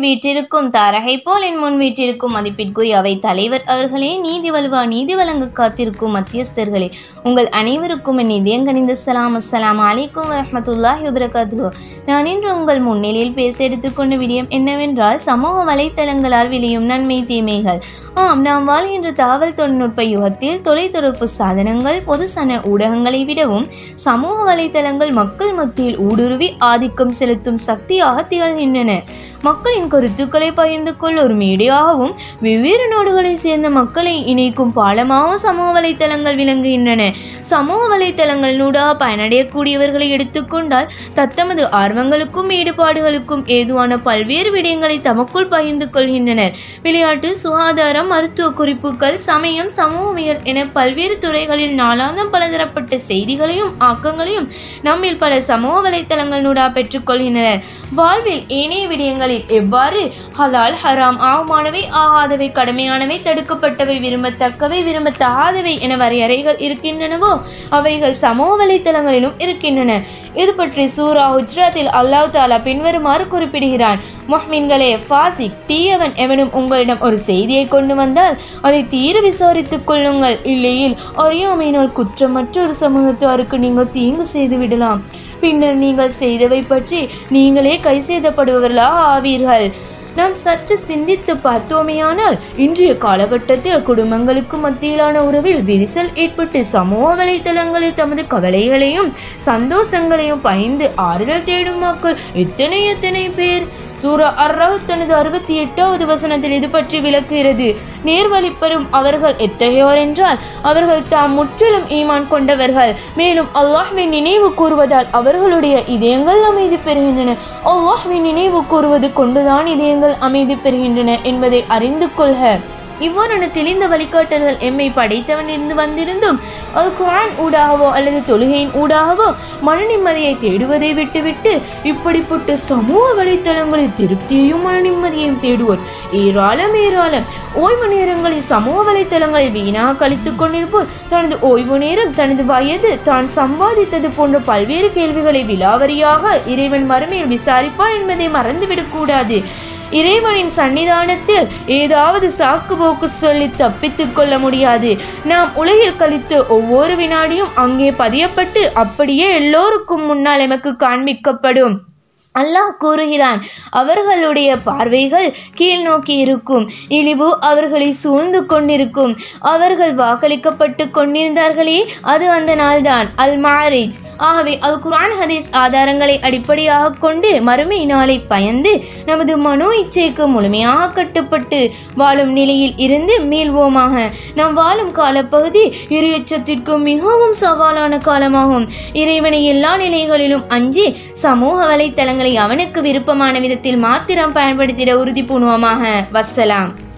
வீற்றிருக்கும் தாரகை போல் என் முன் வீற்றிருக்கும் மதிப்பிற்குரிய அவை தலைவர் அவர்களே நீதி வல்வா நீதி வழங்க காத்திருக்கும் மத்தியஸ்தர்களே உங்கள் அனைவருக்கும் என் இதயம் கணிந்த சலாம் அஸ்ஸலாம் அலைக்கும் வரஹ்மத்துல்லாஹி வபரகாத்துஹு நான் இன்று உங்கள் முன்னிலையில் பேச எடுத்துக்கொண்ட விடயம் என்னவென்றால் சமூக வலைத்தளங்களால் விளையும் நன்மை தீமைகள் ஆம் நாம் வாழ்கின்ற தகவல் தொழில்நுட்ப யுகத்தில் தொலைத்தொடர்பு சாதனங்கள் பொதுசன ஊடகங்களை விடவும் சமூக வலைத்தளங்கள் மக்கள் மத்தியில் ஊடுருவி ஆதிக்கம் செலுத்தும் சக்தியாக திகழ்கின்றன மக்களின் கருத்துக்களை பகிர்ந்து கொள்ள ஒரு மேடையாகவும் வெவ்வேறு நாடுகளை சேர்ந்த மக்களை இணைக்கும் பாலமாகவும் சமூக வலைத்தளங்கள் விளங்குகின்றன சமூக வலைத்தளங்களினூடாக பயனடையக்கூடியவர்களை எடுத்துக்கொண்டால் தத்தமது ஆர்வங்களுக்கும் ஈடுபாடுகளுக்கும் ஏதுவான பல்வேறு விடயங்களை தமக்குள் பகிர்ந்து கொள்கின்றனர் விளையாட்டு சுகாதாரம் மருத்துவ குறிப்புகள் சமயம் சமூகவியல் என பல்வேறு துறைகளில் நாளாந்தம் பலதரப்பட்ட செய்திகளையும் ஆக்கங்களையும் நம்மில் பல சமூக வலைத்தளங்களினூடாக பெற்றுக்கொள்கின்றனர் வாழ்வில் ஏனைய விடயங்களில் எவ்வாறு ஹலால் ஹராம் ஆகுமானவை ஆகாதவை கடமையானவை தடுக்கப்பட்டவை விரும்பத்தக்கவை விரும்பத்தகாதவை என வரையறைகள் இருக்கின்றனவோ அவைகள் சமூக வலைத்தளங்களிலும் இருக்கின்றன இது பற்றி சூரா உஜ்ராத்தில் அல்லாஹ் தாலா பின்வருமாறு குறிப்பிடுகிறான் மொஹ்மின்களே ஃபாசிக் தீயவன் எவனும் உங்களிடம் ஒரு செய்தியை கொண்டு வந்தால் அதை தீர விசாரித்துக் கொள்ளுங்கள் இல்லையில் அறியாமையினால் குற்றமற்ற ஒரு சமூகத்தாருக்கு நீங்கள் தீங்கு செய்து விடலாம் பின்னர் நீங்கள் செய்தவை பற்றி நீங்களே கை செய்தப்படுபவர்களாக ஆவீர்கள் நாம் சற்று சிந்தித்து பார்த்தோமேயானால் இன்றைய காலகட்டத்தில் குடும்பங்களுக்கு மத்தியிலான உறவில் விரிசல் ஏற்பட்டு சமூக வலைத்தளங்களில் தமது கவலைகளையும் சந்தோஷங்களையும் பயந்து ஆறுதல் தேடும் மக்கள் எத்தனை எத்தனை பேர் சூரா அர்ரஹ் தனது அறுபத்தி எட்டாவது வசனத்தில் இது பற்றி விளக்குகிறது நேர்வழிப்பெறும் அவர்கள் எத்தகையோர் என்றால் அவர்கள் தாம் முற்றிலும் ஈமான் கொண்டவர்கள் மேலும் அல்லாஹ்வை நினைவு கூறுவதால் அவர்களுடைய இதயங்கள் அமைதி பெறுகின்றன அல்லாஹ்வை நினைவு கூறுவது கொண்டுதான் இதயங்கள் அமைதி பெறுகின்றன என்பதை அறிந்து கொள்க இவ்வாறான தெளிந்த வழிகாட்டல்கள் எம்மை படைத்தவனிருந்து வந்திருந்தும் அது குரான் ஊடாகவோ அல்லது தொழுகையின் ஊடாகவோ மன நிம்மதியை தேடுவதை விட்டுவிட்டு இப்படிப்பட்ட சமூக வலைத்தளங்களில் திருப்தியையும் மன நிம்மதியையும் தேடுவோர் ஏராளம் ஏராளம் ஓய்வு நேரங்களில் சமூக வலைத்தளங்களை வீணாக கழித்துக் கொண்டிருப்போர் தனது ஓய்வு நேரம் தனது வயது தான் சம்பாதித்தது போன்ற பல்வேறு கேள்விகளை விலாவரியாக இறைவன் மறுமையில் விசாரிப்பான் என்பதை மறந்துவிடக்கூடாது இறைவனின் சன்னிதானத்தில் ஏதாவது சாக்கு போக்கு சொல்லி தப்பித்துக் கொள்ள முடியாது நாம் உலகில் கழித்து ஒவ்வொரு வினாடியும் அங்கே பதியப்பட்டு அப்படியே எல்லோருக்கும் முன்னால் எமக்கு காண்பிக்கப்படும் அல்லாஹ் கூறுகிறான் அவர்களுடைய பார்வைகள் கீழ் நோக்கி இருக்கும் இழிவு அவர்களை சூழ்ந்து கொண்டிருக்கும் அவர்கள் வாக்களிக்கப்பட்டு கொண்டிருந்தார்களே அது அந்த நாள்தான் அல் மாரிஜ் ஆகவே அல் குரான் ஹதீஸ் ஆதாரங்களை அடிப்படையாக கொண்டு மறுமை நாளை பயந்து நமது மனோ இச்சைக்கு முழுமையாக கட்டுப்பட்டு வாழும் நிலையில் இருந்து மீள்வோமாக நாம் வாழும் காலப்பகுதி இரையச்சத்திற்கு மிகவும் சவாலான காலமாகும் இறைவனை எல்லா நிலைகளிலும் அஞ்சி சமூக வலைத்தளங்களை அவனுக்கு விருப்பமான விதத்தில் மாத்திரம் பயன்படுத்திட உறுதி பூணுவோமாக வசலாம்